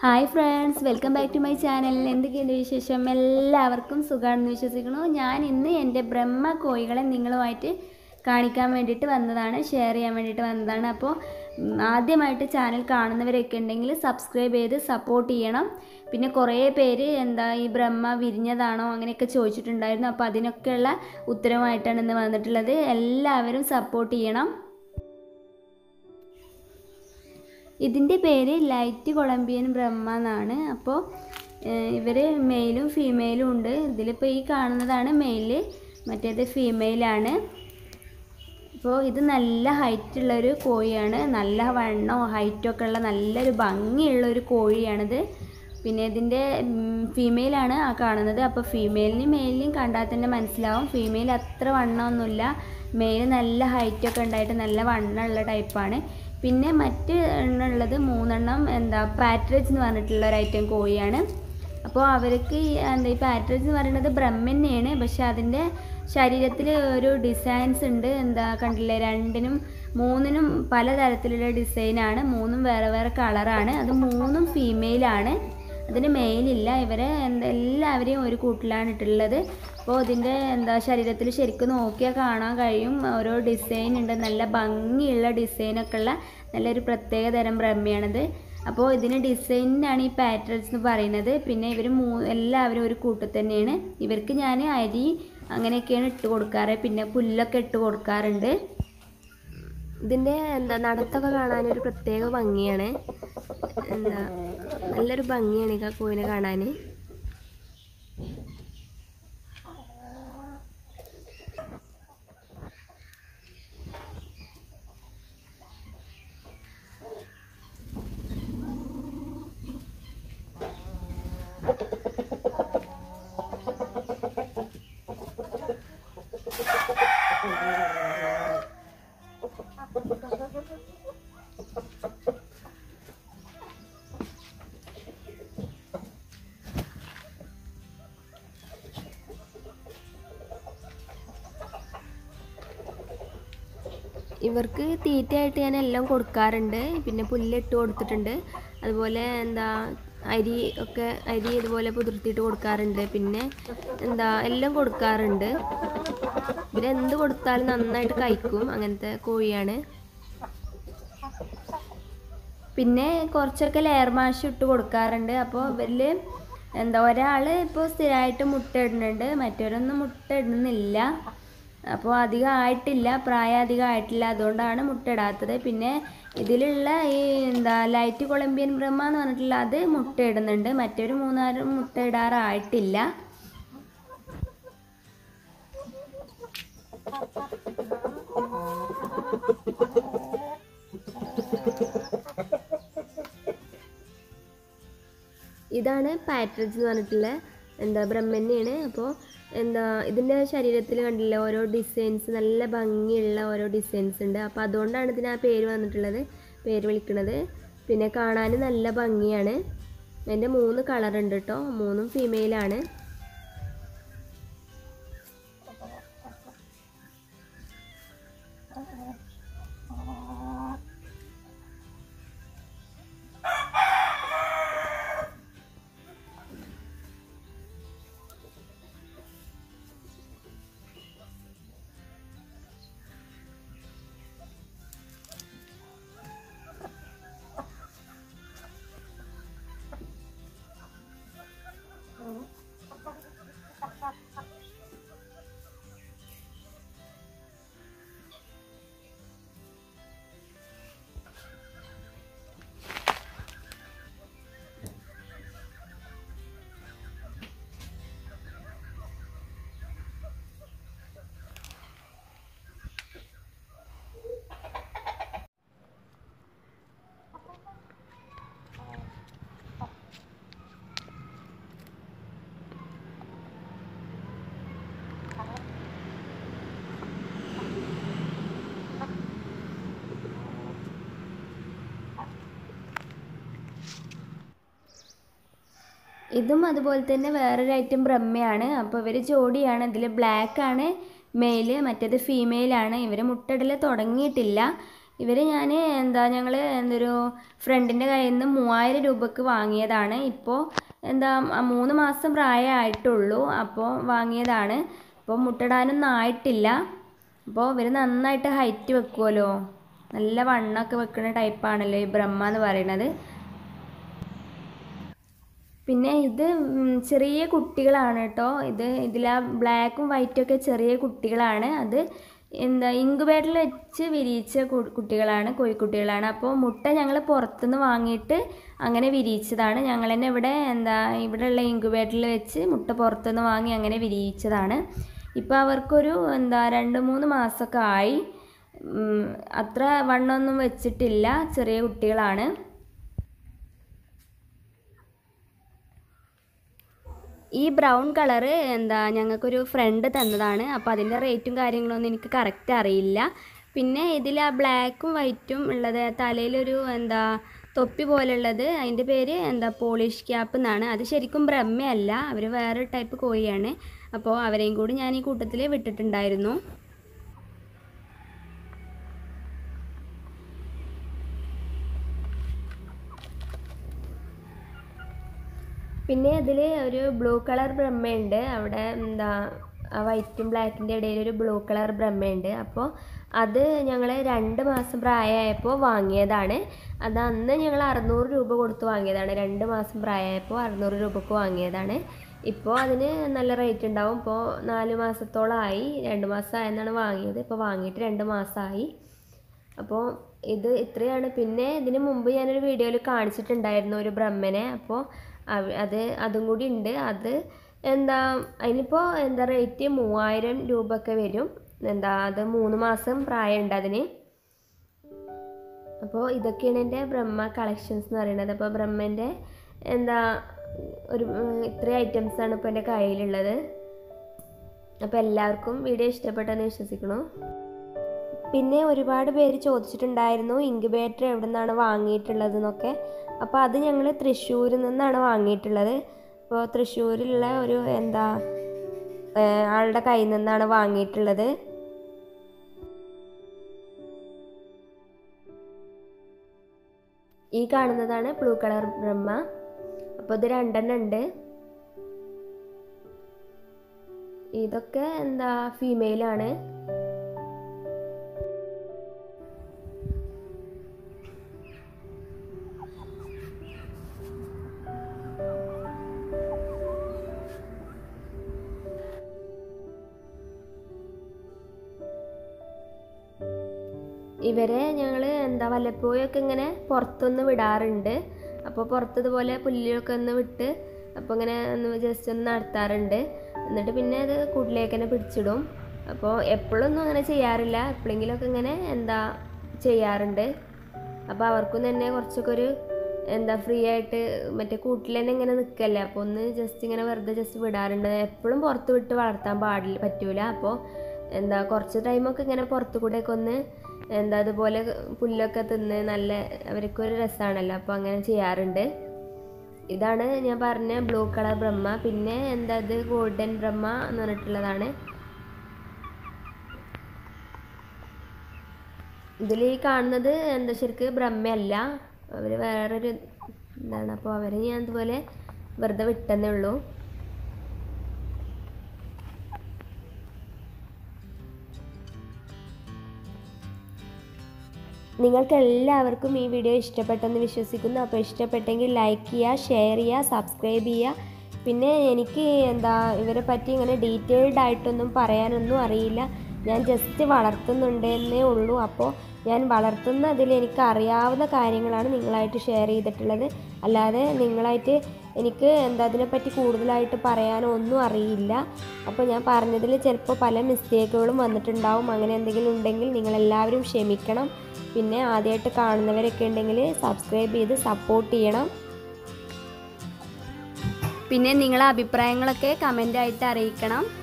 hi friends welcome back to my channel എന്തൊക്കെയുണ്ട് വിശേഷം എല്ലാവർക്കും സുഖമാണെന്ന് വിശ്വസിക്കുന്നു ഞാൻ ഇന്ന് എൻ്റെ ബ്രഹ്മ കോഴികളെ നിങ്ങളുമായിട്ട് കാണിക്കാൻ വേണ്ടിയിട്ട് വന്നതാണ് ഷെയർ ചെയ്യാൻ വേണ്ടിയിട്ട് വന്നതാണ് അപ്പോൾ ഉം, ആദ്യമായിട്ട് ചാനൽ കാണുന്നവരൊക്കെ ഉണ്ടെങ്കിൽ സബ്സ്ക്രൈബ് ചെയ്ത് സപ്പോർട്ട് ചെയ്യണം പിന്നെ കുറേ പേര് എന്താ ഈ ബ്രഹ്മ വിരിഞ്ഞതാണോ അങ്ങനെയൊക്കെ ചോദിച്ചിട്ടുണ്ടായിരുന്നു അപ്പോൾ അതിനൊക്കെയുള്ള ഉത്തരവുമായിട്ടാണ് ഇന്ന് വന്നിട്ടുള്ളത് എല്ലാവരും സപ്പോർട്ട് ചെയ്യണം ഇതിൻ്റെ പേര് ലൈറ്റ് കൊളംബിയൻ ബ്രഹ്മ എന്നാണ് അപ്പോൾ ഇവർ മെയിലും ഫീമെയിലും ഉണ്ട് ഇതിലിപ്പോൾ ഈ കാണുന്നതാണ് മെയില് മറ്റേത് ഫീമെയിലാണ് അപ്പോൾ ഇത് നല്ല ഹൈറ്റുള്ളൊരു കോഴിയാണ് നല്ല വണ്ണവും ഹൈറ്റൊക്കെ ഉള്ള നല്ലൊരു ഭംഗിയുള്ളൊരു കോഴിയാണിത് പിന്നെ ഇതിൻ്റെ ഫീമെയിലാണ് ആ കാണുന്നത് അപ്പോൾ ഫീമെയിലിനും മെയിലിനും കണ്ടാൽ തന്നെ മനസ്സിലാവും ഫീമെയിൽ അത്ര വണ്ണമൊന്നുമില്ല മെയിൽ നല്ല ഹൈറ്റൊക്കെ ഉണ്ടായിട്ട് നല്ല വണ്ണമുള്ള ടൈപ്പാണ് പിന്നെ മറ്റ് എണ്ണം ഉള്ളത് മൂന്നെണ്ണം എന്താ പാട്രേജ് എന്ന് പറഞ്ഞിട്ടുള്ള ഒരു ഐറ്റം കോഴിയാണ് അപ്പോൾ അവർക്ക് ഈ എന്താ ഈ പാട്രേജ് എന്ന് പറയുന്നത് ബ്രഹ്മന്നെയാണ് പക്ഷെ അതിൻ്റെ ശരീരത്തിൽ ഒരു ഡിസൈൻസ് ഉണ്ട് എന്താ കണ്ടില്ലേ രണ്ടിനും മൂന്നിനും പലതരത്തിലുള്ള ഡിസൈനാണ് മൂന്നും വേറെ വേറെ കളറാണ് അത് മൂന്നും ഫീമെയിലാണ് അതിന് മെയിലില്ല ഇവരെ എന്താ എല്ലാവരെയും ഒരു കൂട്ടിലാണ് ഇട്ടുള്ളത് അപ്പോൾ ഇതിൻ്റെ എന്താ ശരീരത്തിൽ ശരിക്കും നോക്കിയാൽ കാണാൻ കഴിയും ഓരോ ഡിസൈൻ ഉണ്ട് നല്ല ഭംഗിയുള്ള ഡിസൈനൊക്കെ ഉള്ള നല്ലൊരു പ്രത്യേക തരം ബ്രഹ്മയാണിത് അപ്പോൾ ഇതിന് ഡിസൈനിനാണ് ഈ പാറ്റേൺസ് എന്ന് പറയുന്നത് പിന്നെ ഇവർ മൂ എല്ലാവരും ഒരു കൂട്ടത്തിൽ തന്നെയാണ് ഇവർക്ക് ഞാൻ അരി അങ്ങനെയൊക്കെയാണ് ഇട്ട് കൊടുക്കാറ് പിന്നെ പുല്ലൊക്കെ ഇട്ട് കൊടുക്കാറുണ്ട് ഇതിൻ്റെ എന്താ നടത്തൊക്കെ കാണാൻ ഒരു പ്രത്യേക ഭംഗിയാണ് എന്താ നല്ലൊരു ഭംഗിയാണ് ഈ കോയിനെ കാണാൻ ഇവർക്ക് തീറ്റയായിട്ട് ഞാൻ എല്ലാം കൊടുക്കാറുണ്ട് പിന്നെ പുല്ലിട്ട് കൊടുത്തിട്ടുണ്ട് അതുപോലെ എന്താ അരി ഒക്കെ അരി ഇതുപോലെ പുതിർത്തിയിട്ട് കൊടുക്കാറുണ്ട് പിന്നെ എന്താ എല്ലാം കൊടുക്കാറുണ്ട് ഇവരെന്ത് കൊടുത്താലും നന്നായിട്ട് കഴിക്കും അങ്ങനത്തെ കോഴിയാണ് പിന്നെ കുറച്ചൊക്കെ ലെയർ മാഷ് ഇട്ട് കൊടുക്കാറുണ്ട് അപ്പോൾ ഇവരിൽ എന്താ ഒരാൾ ഇപ്പോൾ സ്ഥിരമായിട്ട് മുട്ട ഇടുന്നുണ്ട് മറ്റവരൊന്നും മുട്ട ഇടുന്നില്ല അപ്പോൾ അധികം ആയിട്ടില്ല പ്രായം അധികം ആയിട്ടില്ല അതുകൊണ്ടാണ് മുട്ട ഇടാത്തത് പിന്നെ ഇതിലുള്ള ഈ എന്താ ലൈറ്റ് കൊളംബിയൻ ബ്രഹ്മ എന്ന് പറഞ്ഞിട്ടുള്ള അത് മുട്ട ഇടുന്നുണ്ട് മറ്റൊരു മൂന്നാല് മുട്ട ഇടാറായിട്ടില്ല ഇതാണ് പാട്രജ് എന്ന് പറഞ്ഞിട്ടുള്ള എന്താ ബ്രഹ്മന്നെയാണ് അപ്പോൾ എന്താ ഇതിൻ്റെ ശരീരത്തിൽ കണ്ടില്ല ഓരോ ഡിസൈൻസ് നല്ല ഭംഗിയുള്ള ഓരോ ഡിസൈൻസ് ഉണ്ട് അപ്പോൾ അതുകൊണ്ടാണ് ഇതിന് ആ പേര് വന്നിട്ടുള്ളത് പേര് വിളിക്കുന്നത് പിന്നെ കാണാൻ നല്ല ഭംഗിയാണ് അതിൻ്റെ മൂന്ന് കളർ ഉണ്ട് കേട്ടോ മൂന്നും ഫീമെയിലാണ് ഇതും അതുപോലെ തന്നെ വേറൊരു ഐറ്റം ബ്രഹ്മയാണ് അപ്പോൾ ഇവർ ജോഡിയാണ് ഇതിൽ ബ്ലാക്ക് ആണ് മെയില് മറ്റേത് ഫീമെയിലാണ് ഇവർ മുട്ടയിടൽ തുടങ്ങിയിട്ടില്ല ഇവർ ഞാൻ എന്താ ഞങ്ങൾ എന്തൊരു ഫ്രണ്ടിൻ്റെ കയ്യിൽ നിന്ന് മൂവായിരം രൂപക്ക് വാങ്ങിയതാണ് ഇപ്പോൾ എന്താ ആ മൂന്ന് മാസം പ്രായമായിട്ടുള്ളൂ അപ്പോൾ വാങ്ങിയതാണ് അപ്പോൾ മുട്ടടാനൊന്നും ആയിട്ടില്ല അപ്പോൾ ഇവർ നന്നായിട്ട് ഹൈറ്റ് വെക്കുമല്ലോ നല്ല വണ്ണമൊക്കെ വെക്കുന്ന ടൈപ്പാണല്ലോ ഈ ബ്രഹ്മ എന്ന് പറയുന്നത് പിന്നെ ഇത് ഉം, ചെറിയ കുട്ടികളാണ് കേട്ടോ ഇത് ഇതിൽ ആ ബ്ലാക്കും വൈറ്റും ഒക്കെ ചെറിയ കുട്ടികളാണ് അത് എന്താ ഇങ്കുബേറ്ററിൽ വെച്ച് വിരിയിച്ച കു- കുട്ടികളാണ് കോഴിക്കുട്ടികളാണ് അപ്പോൾ മുട്ട ഞങ്ങൾ പുറത്തുനിന്ന് വാങ്ങിയിട്ട് അങ്ങനെ വിരിയിച്ചതാണ് ഞങ്ങൾ തന്നെ ഇവിടെ എന്താ ഇവിടെയുള്ള ഇങ്കുബേറ്ററിൽ വെച്ച് മുട്ട പുറത്തുനിന്ന് വാങ്ങി അങ്ങനെ വിരിയിച്ചതാണ് ഇപ്പോൾ അവർക്കൊരു എന്താ രണ്ട് മൂന്ന് മാസമൊക്കെ ആയി ഉം, അത്ര വണ്ണമൊന്നും വെച്ചിട്ടില്ല ചെറിയ കുട്ടികളാണ് ഈ ബ്രൗൺ കളറ് എന്താ ഞങ്ങൾക്കൊരു ഫ്രണ്ട് തന്നതാണ് അപ്പോൾ അതിൻ്റെ റേറ്റും കാര്യങ്ങളൊന്നും എനിക്ക് കറക്റ്റ് അറിയില്ല പിന്നെ ഇതിൽ ആ ബ്ലാക്കും വൈറ്റും ഉള്ളത് തലയിലൊരു എന്താ തൊപ്പി പോലുള്ളത് അതിൻ്റെ പേര് എന്താ പോളിഷ് ക്യാപ്പ് എന്നാണ് അത് ശരിക്കും ബ്രഹ്മയല്ല അവർ വേറെ ടൈപ്പ് കോഴിയാണ് അപ്പോൾ അവരെയും കൂടി ഞാൻ ഈ കൂട്ടത്തിൽ വിട്ടിട്ടുണ്ടായിരുന്നു പിന്നെ ഇതിൽ ഒരു ബ്ലൂ കളർ ബ്രഹ്മയുണ്ട് അവിടെ എന്താ ആ വൈറ്റും ബ്ലാക്കിൻ്റെ ഇടയിൽ ഒരു ബ്ലൂ കളർ ബ്രഹ്മയുണ്ട് അപ്പോൾ അത് ഞങ്ങൾ രണ്ട് മാസം പ്രായമായപ്പോൾ വാങ്ങിയതാണ് അത് അന്ന് ഞങ്ങൾ അറുന്നൂറ് രൂപ കൊടുത്ത് വാങ്ങിയതാണ് രണ്ട് മാസം പ്രായമായപ്പോൾ അറുന്നൂറ് രൂപക്ക് വാങ്ങിയതാണ് ഇപ്പോൾ അതിന് നല്ല റേറ്റ് ഉണ്ടാവും ഇപ്പോൾ നാല് മാസത്തോളമായി രണ്ട് മാസമായെന്നാണ് വാങ്ങിയത് ഇപ്പോൾ വാങ്ങിയിട്ട് രണ്ട് മാസമായി അപ്പോൾ ഇത് ഇത്രയാണ് പിന്നെ ഇതിന് മുമ്പ് ഞാനൊരു വീഡിയോയിൽ കാണിച്ചിട്ടുണ്ടായിരുന്നു ഒരു ബ്രഹ്മനെ അപ്പോൾ അവ- അത് അതും കൂടി ഉണ്ട് അത് എന്താ അതിനിപ്പോൾ എന്താ റേറ്റ് മൂവായിരം രൂപ ഒക്കെ വരും എന്താ അത് മൂന്ന് മാസം പ്രായമുണ്ട് അതിന് അപ്പോൾ ഇതൊക്കെയാണ് എൻ്റെ ബ്രഹ്മ കളക്ഷൻസ് എന്ന് പറയുന്നത് അപ്പോൾ ബ്രഹ്മൻ്റെ എന്താ ഒരു ഉം, ഇത്രയും ഐറ്റംസാണ് ഇപ്പോൾ എൻ്റെ കയ്യിലുള്ളത് അപ്പോൾ എല്ലാവർക്കും വീഡിയോ ഇഷ്ടപ്പെട്ടെന്ന് വിശ്വസിക്കുന്നു പിന്നെ ഒരുപാട് പേര് ചോദിച്ചിട്ടുണ്ടായിരുന്നു ഇൻക്യുബേറ്റർ എവിടെ നിന്നാണ് വാങ്ങിയിട്ടുള്ളത് എന്നൊക്കെ അപ്പോൾ അത് ഞങ്ങൾ തൃശ്ശൂരിൽ നിന്നാണ് വാങ്ങിയിട്ടുള്ളത് അപ്പോൾ തൃശ്ശൂരിലുള്ള ഒരു എന്താ ഏഹ് ആളുടെ കയ്യിൽ നിന്നാണ് വാങ്ങിയിട്ടുള്ളത് ഈ കാണുന്നതാണ് ബ്ലൂ കളർ ബ്രഹ്മ അപ്പോൾ ഇത് രണ്ടെണ്ണം ഉണ്ട് ഇതൊക്കെ എന്താ ഫീമെയിലാണ് ഇവരെ ഞങ്ങൾ എന്താ വല്ലപ്പോഴൊക്കെ ഇങ്ങനെ പുറത്തൊന്ന് വിടാറുണ്ട് അപ്പോൾ പുറത്ത് ഇതുപോലെ പുല്ലൊക്കെ ഒന്ന് വിട്ട് അപ്പോൾ ഇങ്ങനെ ഒന്ന് ജസ്റ്റ് ഒന്ന് നടത്താറുണ്ട് എന്നിട്ട് പിന്നെ അത് കൂട്ടിലേക്ക് തന്നെ പിടിച്ചിടും അപ്പോൾ എപ്പോഴൊന്നും അങ്ങനെ ചെയ്യാറില്ല എപ്പോഴെങ്കിലുമൊക്കെ ഇങ്ങനെ എന്താ ചെയ്യാറുണ്ട് അപ്പോൾ അവർക്കും തന്നെ കുറച്ചൊക്കെ ഒരു എന്താ ഫ്രീ ആയിട്ട് മറ്റേ കൂട്ടിൽ തന്നെ ഇങ്ങനെ നിൽക്കല്ലേ അപ്പോൾ ഒന്ന് ജസ്റ്റ് ഇങ്ങനെ വെറുതെ ജസ്റ്റ് വിടാറുണ്ട് എപ്പോഴും പുറത്ത് വിട്ട് വളർത്താൻ പാടില്ല പറ്റൂല അപ്പോൾ എന്താ കുറച്ച് ടൈമൊക്കെ ഇങ്ങനെ പുറത്തു കൂടെയൊക്കെ ഒന്ന് എന്താ അതുപോലെ പുല്ലൊക്കെ തിന്ന് നല്ല അവർക്കൊരു രസമാണല്ലോ അപ്പോൾ അങ്ങനെ ചെയ്യാറുണ്ട് ഇതാണ് ഞാൻ പറഞ്ഞ ബ്ലൂ കളർ ബ്രഹ്മ പിന്നെ എന്താ ഇത് ഗോൾഡൻ ബ്രഹ്മ എന്ന് പറഞ്ഞിട്ടുള്ളതാണ് ഇതിൽ ഈ കാണുന്നത് എന്താ ശരിക്ക് ബ്രഹ്മയല്ല അവർ വേറൊരു എന്താണ് അപ്പോൾ അവരെ ഞാൻ അതുപോലെ വെറുതെ വിട്ടെന്നേ ഉള്ളൂ നിങ്ങൾക്ക് എല്ലാവർക്കും ഈ വീഡിയോ ഇഷ്ടപ്പെട്ടെന്ന് വിശ്വസിക്കുന്നു അപ്പോൾ ഇഷ്ടപ്പെട്ടെങ്കിൽ ലൈക്ക് ചെയ്യുക ഷെയർ ചെയ്യുക സബ്സ്ക്രൈബ് ചെയ്യുക പിന്നെ എനിക്ക് എന്താ ഇവരെ പറ്റി ഇങ്ങനെ ഡീറ്റെയിൽഡ് ആയിട്ടൊന്നും പറയാനൊന്നും അറിയില്ല ഞാൻ ജസ്റ്റ് വളർത്തുന്നുണ്ട് എന്നേ ഉള്ളൂ അപ്പോൾ ഞാൻ വളർത്തുന്നതിൽ എനിക്ക് അറിയാവുന്ന കാര്യങ്ങളാണ് നിങ്ങളായിട്ട് ഷെയർ ചെയ്തിട്ടുള്ളത് അല്ലാതെ നിങ്ങളായിട്ട് എനിക്ക് എന്താ അതിനെപ്പറ്റി കൂടുതലായിട്ട് പറയാനോ ഒന്നും അറിയില്ല അപ്പോൾ ഞാൻ പറഞ്ഞതിൽ ചിലപ്പോൾ പല മിസ്റ്റേക്കുകളും വന്നിട്ടുണ്ടാവും അങ്ങനെ എന്തെങ്കിലും ഉണ്ടെങ്കിൽ നിങ്ങളെല്ലാവരും ക്ഷമിക്കണം പിന്നെ ആദ്യമായിട്ട് കാണുന്നവരൊക്കെ ഉണ്ടെങ്കിൽ സബ്സ്ക്രൈബ് ചെയ്ത് സപ്പോർട്ട് ചെയ്യണം പിന്നെ നിങ്ങളെ അഭിപ്രായങ്ങളൊക്കെ കമൻ്റായിട്ട് അറിയിക്കണം